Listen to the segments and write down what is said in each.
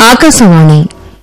ఆకాశవాణి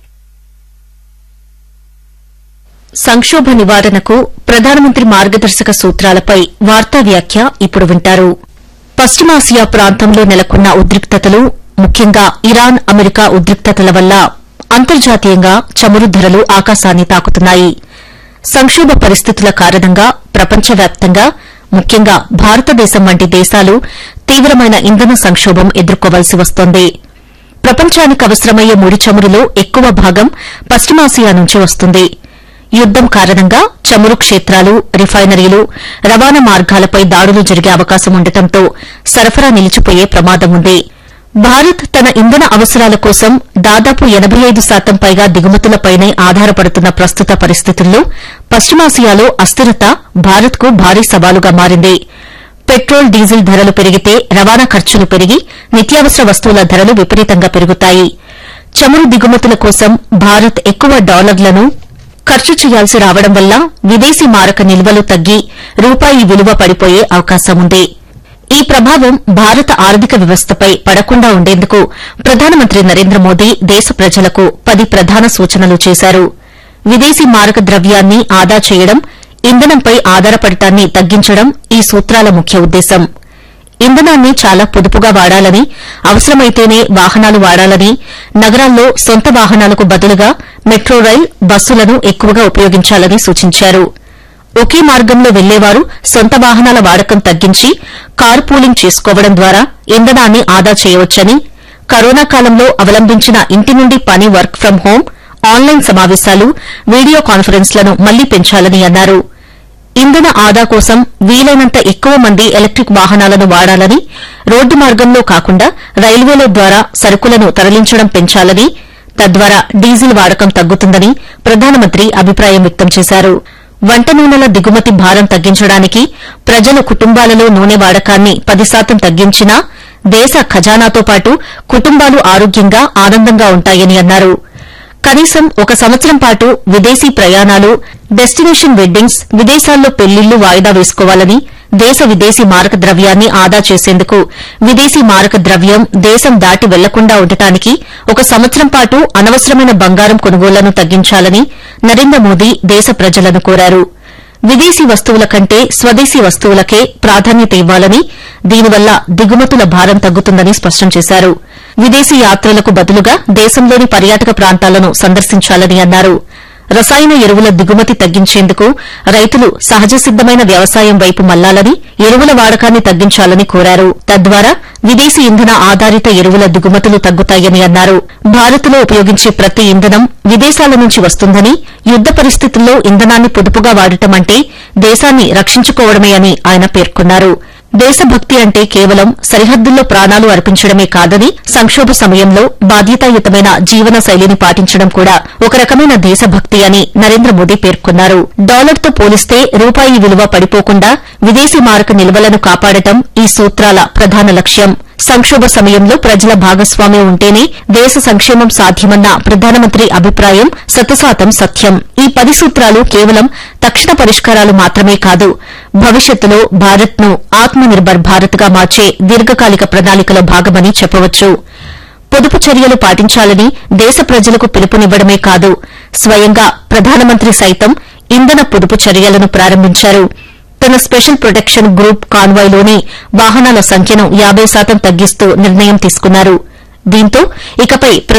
సంక్షోభ నివారణకు ప్రధానమంత్రి మార్గదర్శక సూత్రాలపై వార్తా వ్యాఖ్య ఇప్పుడు వింటారు పశ్చిమాసియా ప్రాంతంలో నెలకొన్న ఉద్రిక్తతలు ముఖ్యంగా ఇరాన్ అమెరికా ఉద్రిక్తతల వల్ల అంతర్జాతీయంగా చమురు ధరలు ఆకాశాన్ని తాకుతున్నాయి సంక్షోభ పరిస్థితుల కారణంగా ప్రపంచవ్యాప్తంగా ముఖ్యంగా భారతదేశం వంటి దేశాలు తీవ్రమైన ఇంధన సంక్షోభం ఎదుర్కోవలసి వస్తోంది ప్రపంచానికి అవసరమయ్యే ముడి చమురులో ఎక్కువ భాగం పశ్చిమాసియా నుంచి వస్తుంది యుద్దం కారణంగా చమురు క్షేత్రాలు రిఫైనరీలు రవాణా మార్గాలపై దాడులు జరిగే అవకాశం ఉండటంతో సరఫరా నిలిచిపోయే ప్రమాదం ఉంది భారత్ తన ఇంధన అవసరాల కోసం దాదాపు ఎనబై ఐదు శాతం పైగా దిగుమతులపైనే ఆధారపడుతున్న ప్రస్తుత పరిస్థితుల్లో పశ్చిమాసియాలో అస్థిరత భారత్కు భారీ సవాలుగా మారింది పెట్రోల్ డీజిల్ ధరలు పెరిగితే రవాణా ఖర్చులు పెరిగి నిత్యావసర వస్తువుల ధరలు విపరీతంగా పెరుగుతాయి చమురు దిగుమతుల కోసం భారత్ ఎక్కువ డాలర్లను ఖర్చు చేయాల్సి రావడం వల్ల విదేశీ మారక నిల్వలు తగ్గి రూపాయి విలువ పడిపోయే అవకాశం ఉంది ఈ ప్రభావం భారత ఆర్థిక వ్యవస్థపై పడకుండా ఉండేందుకు ప్రధానమంత్రి నరేంద్ర మోదీ దేశ ప్రజలకు పది ప్రధాన సూచనలు చేశారు విదేశీ మారక ద్రవ్యాన్ని ఆదా చేయడం ఇంధనంపై ఆధారపడటాన్ని తగ్గించడం ఈ సూత్రాల ముఖ్య ఉద్దేశం ఇంధనాన్ని చాలా పొదుపుగా వాడాలని అవసరమైతేనే వాహనాలు వాడాలని నగరాల్లో సొంత వాహనాలకు బదులుగా మెట్రో రైల్ బస్సులను ఎక్కువగా ఉపయోగించాలని సూచించారు ఒకే మార్గంలో వెళ్లేవారు సొంత వాహనాల వాడకం తగ్గించి కార్ పూలింగ్ చేసుకోవడం ద్వారా ఇంధనాన్ని ఆదా చేయవచ్చని కరోనా కాలంలో అవలంబించిన ఇంటి నుండి పని వర్క్ ఫ్రం హోం ఆన్లైన్ సమావేశాలు వీడియో కాన్ఫరెన్స్లను మళ్లీ పెంచాలని అన్నారు ఇంధన ఆదా కోసం వీలైనంత ఎక్కువ మంది ఎలక్టిక్ వాహనాలను వాడాలని రోడ్డు మార్గంలో కాకుండా రైల్వేల ద్వారా సరుకులను తరలించడం పెంచాలని తద్వారా డీజిల్ వాడకం తగ్గుతుందని ప్రధానమంత్రి అభిప్రాయం వ్యక్తం చేశారు వంట నూనెల దిగుమతి భారం తగ్గించడానికి ప్రజలు కుటుంబాలలో నూనె వాడకాన్ని పది శాతం తగ్గించినా దేశ ఖజానాతో పాటు కుటుంబాలు ఆరోగ్యంగా ఆనందంగా ఉంటాయని అన్నారు కనీసం ఒక సంవత్సరం పాటు విదేశీ ప్రయాణాలు డెస్టినేషన్ వెడ్డింగ్స్ విదేశాల్లో పెళ్లిళ్లు వాయిదా వేసుకోవాలని దేశ విదేశీ మారక ద్రవ్యాన్ని ఆదా చేసేందుకు విదేశీ మారక ద్రవ్యం దేశం దాటి వెళ్లకుండా ఉండటానికి ఒక సంవత్సరం పాటు అనవసరమైన బంగారం కొనుగోళ్లను తగ్గించాలని నరేంద్ర మోదీ దేశ ప్రజలను కోరారు విదేశీ వస్తువుల కంటే స్వదేశీ వస్తువులకే ప్రాధాన్యత ఇవ్వాలని దీనివల్ల దిగుమతుల భారం తగ్గుతుందని స్పష్టం చేశారు విదేశీ యాత్రలకు బదులుగా దేశంలోని పర్యాటక ప్రాంతాలను సందర్శించాలని అన్నారు రసాయన ఎరువుల దిగుమతి తగ్గించేందుకు రైతులు సహజ సిద్దమైన వ్యవసాయం వైపు మళ్లాలని ఎరువుల వాడకాన్ని తగ్గించాలని కోరారు తద్వారా విదేశీ ఇంధన ఆధారిత ఎరువుల దిగుమతులు తగ్గుతాయని అన్నారు భారత్లో ఉపయోగించే ప్రతి ఇంధనం విదేశాల నుంచి వస్తుందని యుద్ద పరిస్థితుల్లో ఇంధనాన్ని పొదుపుగా వాడటం అంటే దేశాన్ని రక్షించుకోవడమే అని ఆయన పేర్కొన్నారు దేశభక్తి అంటే కేవలం సరిహద్దుల్లో ప్రాణాలు అర్పించడమే కాదని సంక్షోభ సమయంలో బాధ్యతాయుతమైన జీవన శైలిని పాటించడం కూడా ఒక రకమైన దేశభక్తి అని నరేంద్ర మోదీ పేర్కొన్నారు డాలర్తో పోలిస్తే రూపాయి విలువ పడిపోకుండా విదేశీ మారక నిల్వలను కాపాడటం ఈ సూత్రాల ప్రధాన లక్ష్యం సంక్షోభ సమయంలో ప్రజల భాగస్వామ్యం ఉంటేనే దేశ సంక్షేమం సాధ్యమన్న ప్రధానమంత్రి అభిప్రాయం శతశాతం సత్యం ఈ పది సూత్రాలు కేవలం తక్షణ పరిష్కారాలు మాత్రమే కాదు భవిష్యత్తులో భారత్ను ఆత్మనిర్భర్ భారత్గా మార్చే దీర్ఘకాలిక ప్రణాళికలో భాగమని చెప్పవచ్చు పొదుపు చర్యలు పాటించాలని దేశ ప్రజలకు పిలుపునివ్వడమే కాదు స్వయంగా ప్రధానమంత్రి సైతం ఇంధన పొదుపు చర్యలను ప్రారంభించారు తన స్పెషల్ ప్రొటెక్షన్ గ్రూప్ కాన్వాయ్లోని వాహనాల సంఖ్యను యాబై శాతం తగ్గిస్తూ నిర్ణయం తీసుకున్నారు దీంతో ఇకపై